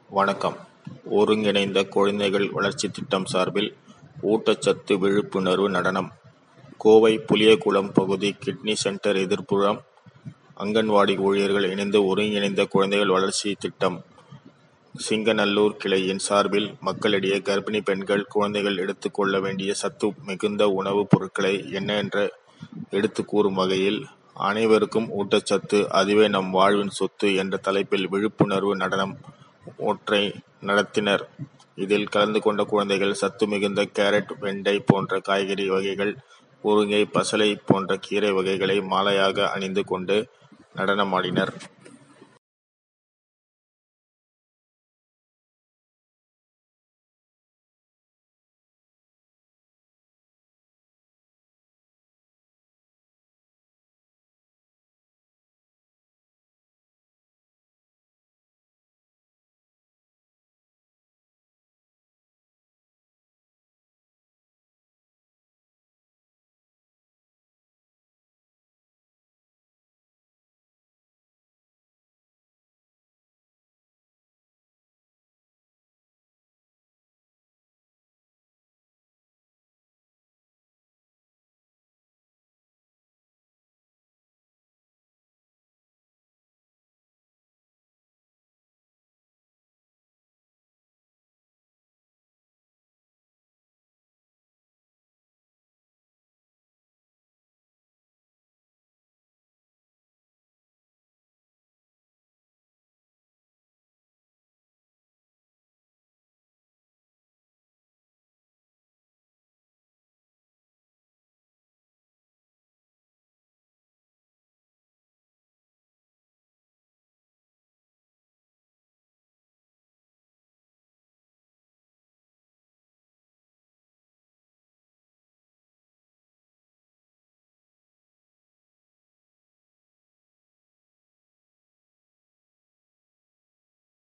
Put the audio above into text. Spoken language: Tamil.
வணக்கம் ஒருங்கிணைந்த குழந்தைகள் வளர்ச்சித் திட்டம் சார்பில் ஊட்டச்சத்து விழிப்புணர்வு நடனம் கோவை புளியகுளம் பகுதி கிட்னி சென்டர் எதிர்ப்புறம் அங்கன்வாடி ஊழியர்கள் இணைந்து ஒருங்கிணைந்த குழந்தைகள் வளர்ச்சி திட்டம் சிங்கநல்லூர் கிளையின் சார்பில் மக்களிடையே கர்ப்பிணி பெண்கள், குழந்தைகள் எடுத்துக் கொள்ள வேண்டிய சத்து மிகுந்த உணவுப் பொருட்களை என்னென்று எடுத்துக் கூறும் வகையில், அனைவருக்கும் ஊட்டச்சத்து அதுவே நம் வாழ்வின் சொத்து என்ற தலைப்பில் விழிப்புணர்வு நடனம் ஒன்றை நடத்தினர். இதில் கலந்து கொண்ட குழந்தைகள் சத்து மிகுந்த கேரட், வெண்டை போன்ற காய்கறி வகைகள், முருங்கை, பசலை போன்ற கீரை வகைகளை மாலையாக அணிந்து கொண்டு நடனமாடினர்.